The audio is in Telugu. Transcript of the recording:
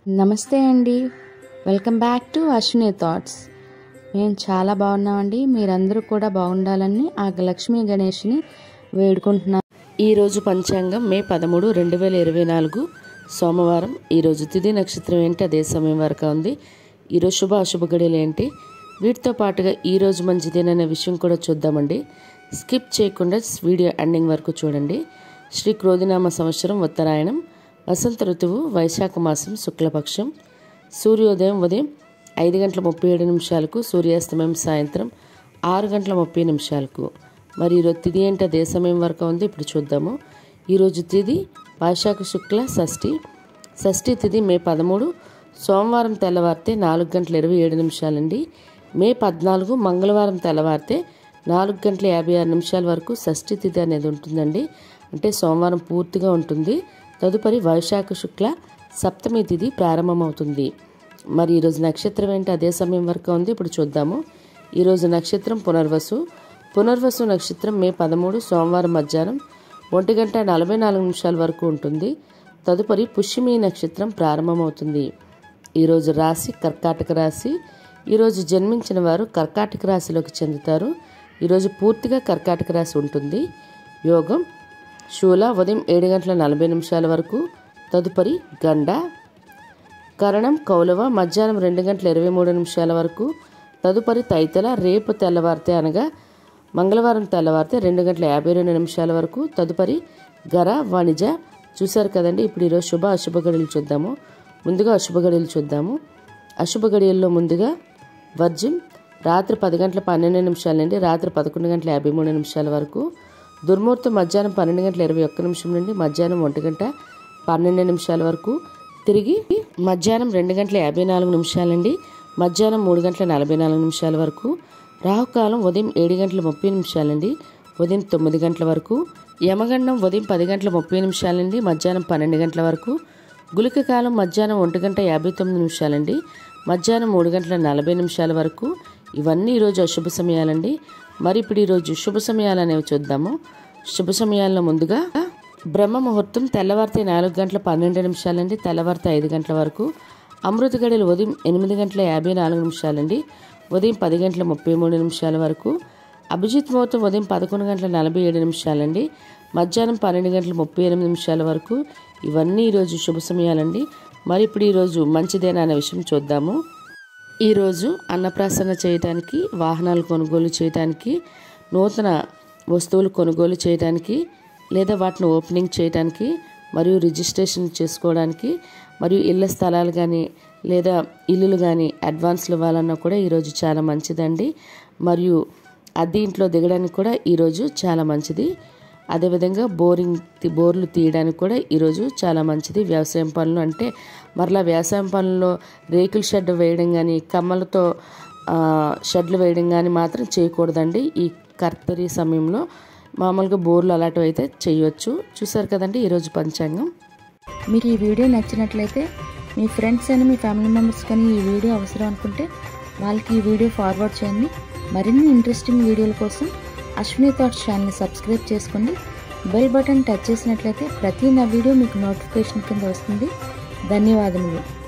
నమస్తే అండి welcome back to Ashwini thoughts మేము చాలా బాగున్నామండి మీరందరూ కూడా బాగుండాలని ఆ లక్ష్మీ గణేష్ని వేడుకుంటున్నాం ఈరోజు పంచాంగం మే పదమూడు రెండు వేల ఇరవై నాలుగు సోమవారం ఈరోజు తిథి నక్షత్రం ఏంటి అదే సమయం వరకు ఉంది ఈరోజు శుభ అశుభ గడియలు ఏంటి వీటితో పాటుగా ఈరోజు మంచిదేననే విషయం కూడా చూద్దామండి స్కిప్ చేయకుండా వీడియో ఎండింగ్ వరకు చూడండి శ్రీ క్రోధినామ సంవత్సరం ఉత్తరాయణం వసంత ఋతువు వైశాఖ మాసం శుక్లపక్షం సూర్యోదయం ఉదయం ఐదు గంటల ముప్పై ఏడు నిమిషాలకు సూర్యాస్తమయం సాయంత్రం ఆరు గంటల ముప్పై నిమిషాలకు మరి ఈరోజు తిథి ఏంటి అదే సమయం వరకు ఉంది ఇప్పుడు చూద్దాము ఈరోజు తిథి వైశాఖ శుక్ల షష్ఠి షష్ఠి తిథి మే పదమూడు సోమవారం తెల్లవారితే నాలుగు గంటల ఇరవై ఏడు నిమిషాలండి మే పద్నాలుగు మంగళవారం తెల్లవారితే నాలుగు గంటల యాభై ఆరు నిమిషాల వరకు షష్ఠి తిథి అనేది ఉంటుందండి అంటే సోమవారం పూర్తిగా ఉంటుంది తదుపరి వైశాఖ శుక్ల సప్తమి తిథి ప్రారంభమవుతుంది మరి ఈరోజు నక్షత్రం ఏంటి అదే సమయం వరకు ఉంది ఇప్పుడు చూద్దాము ఈరోజు నక్షత్రం పునర్వసు పునర్వసు నక్షత్రం మే పదమూడు సోమవారం మధ్యాహ్నం ఒంటి గంట నలభై నాలుగు నిమిషాల వరకు ఉంటుంది తదుపరి పుష్యమి నక్షత్రం ప్రారంభమవుతుంది ఈరోజు రాశి కర్కాటక రాశి ఈరోజు జన్మించిన వారు కర్కాటక రాశిలోకి చెందుతారు ఈరోజు పూర్తిగా కర్కాటక రాశి ఉంటుంది యోగం శూల ఉదయం ఏడు గంటల నలభై నిమిషాల వరకు తదుపరి గండ కరణం కౌలవ మధ్యాహ్నం రెండు గంటల ఇరవై మూడు నిమిషాల వరకు తదుపరి తైతల రేపు తెల్లవారితే అనగా మంగళవారం తెల్లవారితే రెండు గంటల యాభై రెండు నిమిషాల వరకు తదుపరి గర వాణిజ చూశారు కదండి ఇప్పుడు ఈరోజు శుభ అశుభ గడియలు చూద్దాము ముందుగా అశుభ గడియలు చూద్దాము అశుభ గడియల్లో ముందుగా వర్జం రాత్రి పది గంటల పన్నెండు నిమిషాల నుండి రాత్రి పదకొండు గంటల యాభై మూడు నిమిషాల వరకు దుర్ముహూర్తం మధ్యాహ్నం పన్నెండు గంటల ఇరవై ఒక్క నిమిషం నుండి మధ్యాహ్నం ఒంటి గంట పన్నెండు నిమిషాల వరకు తిరిగి మధ్యాహ్నం రెండు గంటల యాభై నాలుగు నిమిషాల నుండి మధ్యాహ్నం మూడు గంటల నలభై నాలుగు నిమిషాల వరకు రాహుకాలం ఉదయం ఏడు గంటల ముప్పై నిమిషాల నుండి ఉదయం తొమ్మిది గంటల వరకు యమగండం ఉదయం పది గంటల ముప్పై నిమిషాల నుండి మధ్యాహ్నం పన్నెండు గంటల వరకు గులిక కాలం మధ్యాహ్నం ఒంటి గంట యాభై తొమ్మిది నిమిషాలండి మధ్యాహ్నం మూడు గంటల నలభై నిమిషాల వరకు ఇవన్నీ ఈరోజు అశుభ సమయాలండి మరి ఇప్పుడు ఈరోజు శుభ సమయాలు అనేవి చూద్దాము శుభ సమయాల్లో ముందుగా బ్రహ్మ ముహూర్తం తెల్లవారితే నాలుగు గంటల పన్నెండు నిమిషాలండి తెల్లవారితే ఐదు గంటల వరకు అమృత గడియలు ఉదయం ఎనిమిది గంటల యాభై నాలుగు నిమిషాలండి ఉదయం పది గంటల ముప్పై మూడు నిమిషాల వరకు అభిజిత్ ముహూర్తం ఉదయం పదకొండు గంటల నలభై ఏడు నిమిషాలండి మధ్యాహ్నం పన్నెండు గంటల ముప్పై ఎనిమిది నిమిషాల వరకు ఇవన్నీ ఈరోజు శుభ సమయాలండి మరి ఇప్పుడు ఈరోజు మంచిదేనా అనే విషయం చూద్దాము ఈరోజు అన్నప్రాసన చేయడానికి వాహనాలు కొనుగోలు చేయడానికి నూతన వస్తువులు కొనుగోలు చేయడానికి లేదా వాటిని ఓపెనింగ్ చేయడానికి మరియు రిజిస్ట్రేషన్ చేసుకోవడానికి మరియు ఇళ్ళ స్థలాలు కానీ లేదా ఇల్లులు కానీ అడ్వాన్స్లు ఇవ్వాలన్నా కూడా ఈరోజు చాలా మంచిదండి మరియు అద్దె ఇంట్లో దిగడానికి కూడా ఈరోజు చాలా మంచిది అదేవిధంగా బోరింగ్ తి- బోర్లు తీయడానికి కూడా ఈరోజు చాలా మంచిది వ్యవసాయం పనులు అంటే మరలా వ్యవసాయం పనుల్లో రేకుల షెడ్ వేయడం కానీ కమ్మలతో ఆ, షెడ్లు వేయడం కానీ మాత్రం చేయకూడదండి ఈ కర్తరి సమయంలో మామూలుగా బోర్లు అలాంటివి అయితే చేయొచ్చు చూసారు కదండి ఈరోజు పంచాంగం మీకు ఈ వీడియో నచ్చినట్లయితే మీ ఫ్రెండ్స్ అని మీ ఫ్యామిలీ మెంబర్స్ కానీ ఈ వీడియో అవసరం అనుకుంటే వాళ్ళకి ఈ వీడియో ఫార్వర్డ్ చేయండి మరిన్ని ఇంట్రెస్టింగ్ వీడియోల కోసం అశ్విని థాట్స్ ఛానల్ని సబ్స్క్రైబ్ చేసుకోండి బెల్ బటన్ టచ్ చేసినట్లయితే ప్రతి నా వీడియో మీకు నోటిఫికేషన్ కింద వస్తుంది ధన్యవాదములు